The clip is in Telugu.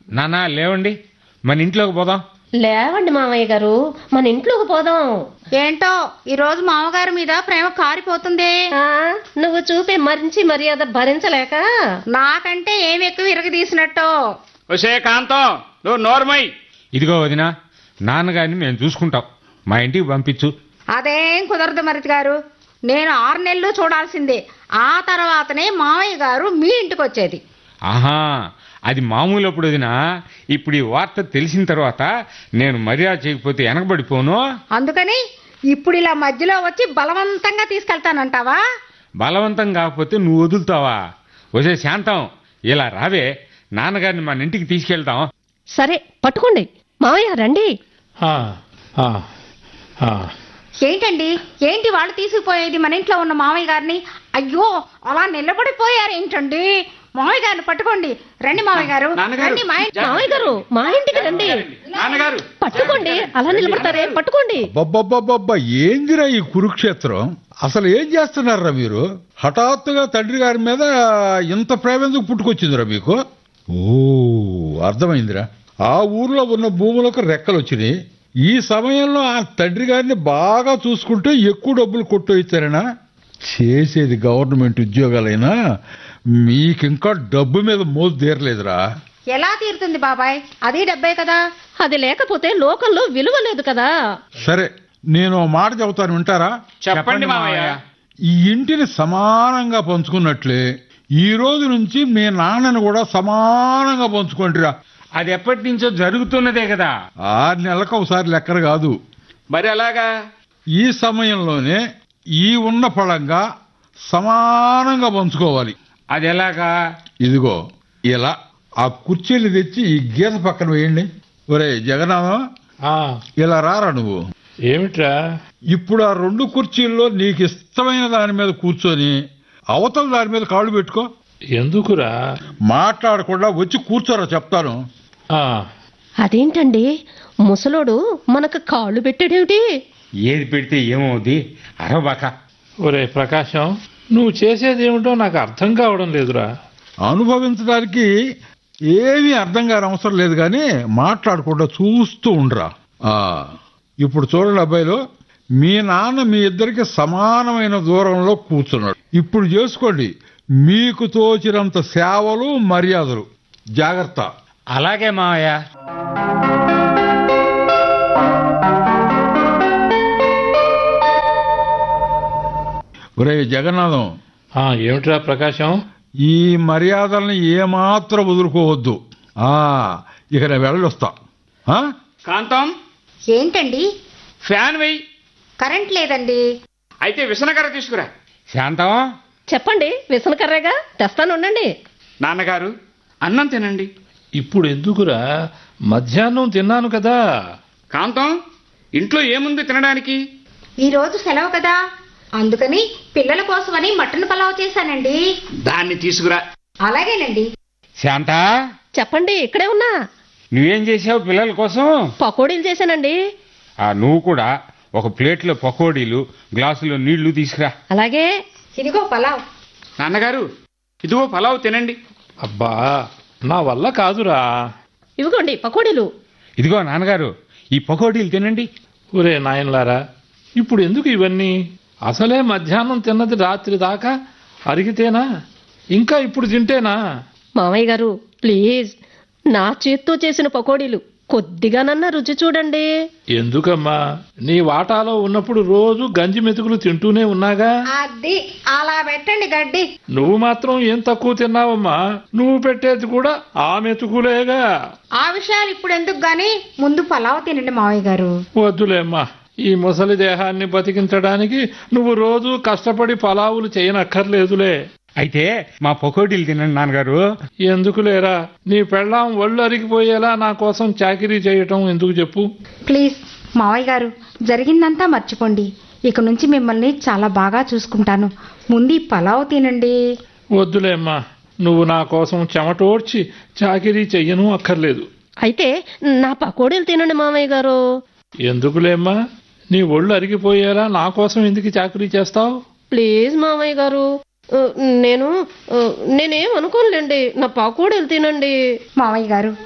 నానా లేవండి మన ఇంట్లోకి పోదాం లేవండి మామయ్య గారు మన ఇంట్లోకి పోదాం ఏంటో ఈ రోజు మామగారి మీద ప్రేమ కారిపోతుంది ఆ, నువ్వు చూపే మంచి మర్యాద భరించలేక నాకంటే ఏమి ఎక్కువ ఇరగదీసినట్టు ఒసే కాంతం నువ్వు నోర్మై ఇదిగో వదిన నాన్నగారిని మేము చూసుకుంటాం మా ఇంటికి పంపించు అదేం కుదరదు మరిది గారు నేను ఆరు నెలలు చూడాల్సిందే ఆ తర్వాతనే మామయ్య గారు మీ ఇంటికి వచ్చేది ఆహా అది మామూలు అప్పుడు వదిన ఇప్పుడు ఈ వార్త తెలిసిన తర్వాత నేను మర్యాద చేయకపోతే వెనకబడిపోను అందుకని ఇప్పుడు ఇలా మధ్యలో వచ్చి బలవంతంగా తీసుకెళ్తానంటావా బలవంతం కాకపోతే నువ్వు వదులుతావా వసే శాంతం ఇలా రావే నాన్నగారిని మన ఇంటికి తీసుకెళ్తాం సరే పట్టుకోండి మామయ్య రండి ఆ, ఆ, ఆ. ఏంటండి ఏంటి వాళ్ళు తీసుకుపోయేది మన ఇంట్లో ఉన్న మామయ్య గారిని అయ్యో అలా నిలబడిపోయారు ఏంటండి మామయ్య గారిని పట్టుకోండి రండి మామయ్య గారు నాన్నగారు, రండి మా ఇంటి- మామయ్య గారు మా ఇంటికి రండి నాన్నగారు పట్టుకోండి అలా నిలబడతారే పట్టుకోండి బబ్బబ్బబ్బబ్బా ఏందిరా ఈ కురుక్షేత్రం అసలు ఏం చేస్తున్నారా మీరు హఠాత్తుగా తండ్రి గారి మీద ఇంత ప్రేమ ఎందుకు పుట్టుకొచ్చిందిరా మీకు ఓ అర్థమైందిరా ఆ ఊర్లో ఉన్న భూములకు రెక్కలు వచ్చినాయి ఈ సమయంలో ఆ తండ్రి గారిని బాగా చూసుకుంటే ఎక్కువ డబ్బులు కొట్టయిస్తారేనా చేసేది గవర్నమెంట్ ఉద్యోగాలైనా మీకింకా డబ్బు మీద మోజు తీరలేదురా ఎలా తీరుతుంది బాబాయ్ అది డబ్బే కదా అది లేకపోతే లోకంలో విలువ లేదు కదా సరే నేను ఓ మాట చెబుతాను వింటారా చెప్పండి మామయ్య ఈ ఇంటిని సమానంగా పంచుకున్నట్లే ఈ రోజు నుంచి మీ నాన్నని కూడా సమానంగా పంచుకుంటారా అది ఎప్పటి నుంచో జరుగుతున్నదే కదా ఆరు నెలలకు ఒకసారి లెక్కన కాదు మరి అలాగా ఈ సమయంలోనే ఈ ఉన్న ఫలంగా సమానంగా పంచుకోవాలి అది ఎలాగా ఇదిగో ఇలా ఆ కుర్చీలు తెచ్చి ఈ గీత పక్కన వేయండి ఒరే జగన్నాథం ఆ, ఇలా రారా నువ్వు ఏమిట్రా ఇప్పుడు ఆ రెండు కుర్చీల్లో నీకు ఇష్టమైన దాని మీద కూర్చొని అవతల దాని మీద కాళ్ళు పెట్టుకో ఎందుకురా మాట్లాడకుండా వచ్చి కూర్చోరా చెప్తాను ఆ, అదేంటండి ముసలోడు మనకు కాళ్ళు పెట్టాడేమిటి ఏది పెడితే ఏమవుద్ది అరవబాక ఒరే ప్రకాశం నువ్వు చేసేది ఏమిటో నాకు అర్థం కావడం లేదురా అనుభవించడానికి ఏమీ అర్థం కాని అవసరం లేదు కానీ మాట్లాడకుండా చూస్తూ ఉండరా ఆ, ఇప్పుడు చూడండి అబ్బాయిలు మీ నాన్న మీ ఇద్దరికి సమానమైన దూరంలో కూర్చున్నాడు ఇప్పుడు చేసుకోండి మీకు తోచినంత సేవలు మర్యాదలు జాగ్రత్త అలాగే మావయ్య ఒరే జగన్నాథం ఆ, ఏమిట్రా ప్రకాశం ఈ మర్యాదల్ని ఏమాత్రం వదులుకోవద్దు ఆ ఇక నేను వెళ్ళొస్తా ఆ? కాంతం ఏంటండి ఫ్యాన్ వెయ్యి కరెంట్ లేదండి అయితే విసనకర్ర తీసుకురా శాంతం చెప్పండి విసనకర్రేగా తెస్తానుండండి నాన్నగారు అన్నం తినండి ఇప్పుడు ఎందుకురా మధ్యాహ్నం తిన్నాను కదా కాంతం ఇంట్లో ఏముంది తినడానికి ఈ రోజు సెలవు కదా అందుకని పిల్లల కోసమని మటన్ పలావ్ చేశానండి దాన్ని తీసుకురా అలాగేనండి శాంత చెప్పండి ఇక్కడే ఉన్నా నువ్వేం చేసావు పిల్లల కోసం పకోడీలు చేశానండి ఆ నువ్వు కూడా ఒక ప్లేట్లో పకోడీలు గ్లాసులో నీళ్లు తీసుకురా అలాగే ఇదిగో పలావ్ నాన్నగారు ఇదిగో పలావ్ తినండి అబ్బా నా వల్ల కాదురా ఇవిగోండి పకోడీలు ఇదిగో నాన్నగారు ఈ పకోడీలు తినండి ఒరే నాయనలారా ఇప్పుడు ఎందుకు ఇవన్నీ అసలే మధ్యాహ్నం తిన్నది రాత్రి దాకా అరిగితేనా ఇంకా ఇప్పుడు తింటేనా మామయ్య గారు ప్లీజ్ నా చేత్తో చేసిన పకోడీలు కొద్దిగానన్నా రుచి చూడండి ఎందుకమ్మా నీ వాటాలో ఉన్నప్పుడు రోజు గంజి మెతుకులు తింటూనే ఉన్నాగా అది అలా పెట్టండి గడ్డి నువ్వు మాత్రం ఏం తక్కువ తిన్నావమ్మా నువ్వు పెట్టేది కూడా ఆ మెతుకులేగా ఆ విషయాలు ఇప్పుడు ఎందుకు గాని ముందు పలావ్ తినండి మావయ్య గారు వద్దులేమ్మా ఈ ముసలి దేహాన్ని బతికించడానికి నువ్వు రోజు కష్టపడి పలావులు చేయనక్కర్లేదులే అయితే మా పకోడీలు తినండి నాన్నగారు ఎందుకులేరా నీ పెళ్ళాం ఒళ్ళు అరిగిపోయేలా నా కోసం చాకిరీ చేయటం ఎందుకు చెప్పు ప్లీజ్ మావయ్య గారు జరిగిందంతా మర్చిపోండి ఇక నుంచి మిమ్మల్ని చాలా బాగా చూసుకుంటాను ముందు ఈ పలావ్ తినండి వద్దులేమ్మా నువ్వు నా కోసం చెమటోడ్చి చాకిరీ చెయ్యను అక్కర్లేదు అయితే నా పకోడీలు తినండి మామయ్య గారు ఎందుకులేమ్మా నీ ఒళ్ళు అరిగిపోయేలా నా కోసం ఎందుకు చాకరీ చేస్తావు ప్లీజ్ మామయ్య గారు ఆ, నేను ఆ, నేనేం అనుకోనులేండి నా పకోడీలు తినండి మావయ్య గారు